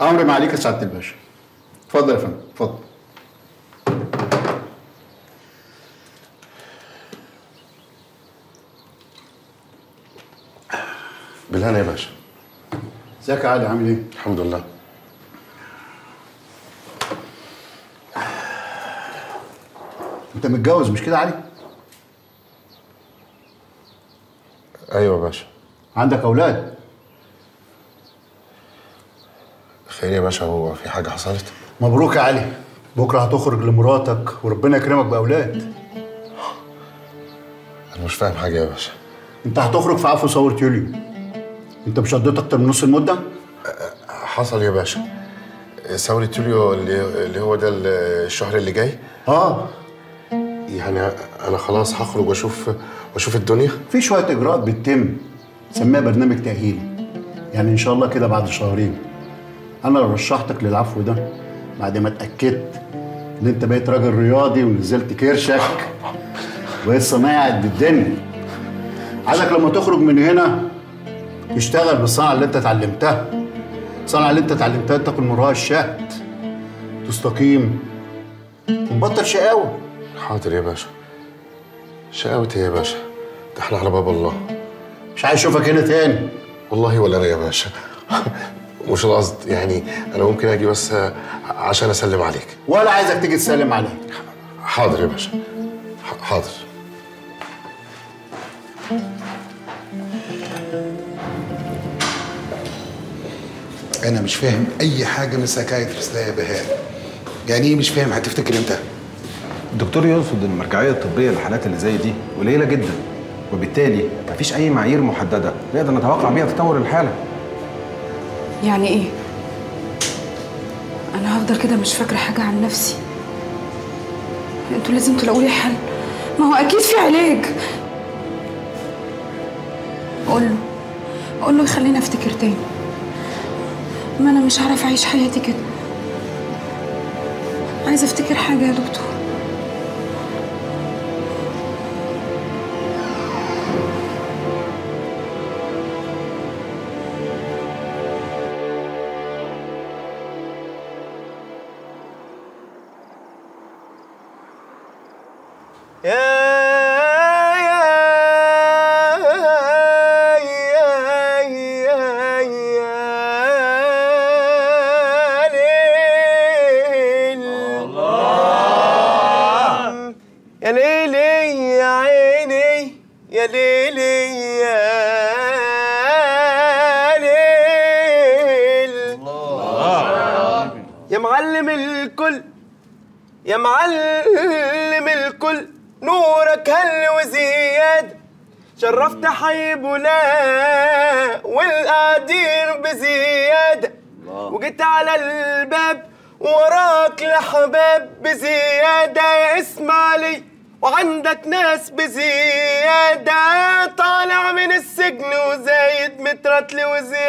امري ما عليك يا سعاده الباشا اتفضل يا فندم اتفضل بالهنا يا باشا ازيك يا علي عامل ايه؟ الحمد لله انت متجوز مش كده يا علي؟ ايوه يا باشا عندك اولاد؟ خير يا باشا هو في حاجه حصلت مبروك يا علي بكره هتخرج لمراتك وربنا يكرمك باولاد انا مش فاهم حاجه يا باشا انت هتخرج في عفو ثوره يوليو انت مش قضيت اكتر من نص المده؟ حصل يا باشا ثورة يوليو اللي اللي هو ده الشهر اللي جاي اه يعني انا خلاص هخرج واشوف واشوف الدنيا في شويه اجراءات بتتم سميها برنامج تاهيلي يعني ان شاء الله كده بعد شهرين انا لو رشحتك للعفو ده بعد ما اتاكدت ان انت بقيت راجل رياضي ونزلت كرشك وبقيت صنايعي قد الدنيا عايزك لما تخرج من هنا تشتغل بالصنعه اللي انت اتعلمتها الصنعه اللي انت اتعلمتها تاكل من وراها الشهد تستقيم وتبطل شقاوه حاضر يا باشا شقاوتي يا باشا ده احنا على باب الله مش عايز اشوفك هنا تاني والله ولا انا يا باشا مش القصد يعني انا ممكن اجي بس عشان اسلم عليك ولا عايزك تيجي تسلم عليا حاضر يا باشا ح- حاضر انا مش فاهم اي حاجه من سكايترس ده يا بهاء يعني ايه مش فاهم هتفتكر امتى الدكتور يقصد ان المرجعيه الطبيه للحالات اللي زي دي قليله جدا وبالتالي مفيش اي معايير محدده نقدر نتوقع بيها تطور الحاله يعني ايه انا هفضل كده مش فاكره حاجه عن نفسي انتوا لازم تلاقوا لي حل ما هو اكيد في علاج قول له قول له يخليني افتكر تاني ما انا مش عارفه اعيش حياتي كده عايزه افتكر حاجه يا دكتور يا ليلي يا عيني يا ليلي يا ليل يا معلم الكل يا معلم الكل نورك هل وزياد شرفت حيبنا والقادير بزيادة وجيت على الباب وراك لحباب بزيادة يا اسماعيلي وعندك ناس بزيادة طالع من السجن وزايد مترتلي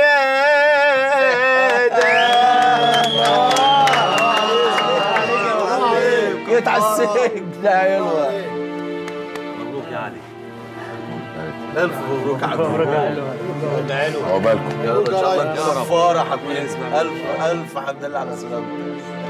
وزيادة جيت على السجن يا حلوة مبروك يا علي ألف مبروك يا عبد مبروك يا عقبالكم يلا ان شاء الله نكسر فرح يا ابن ألف ألف حمد لله على سلامتك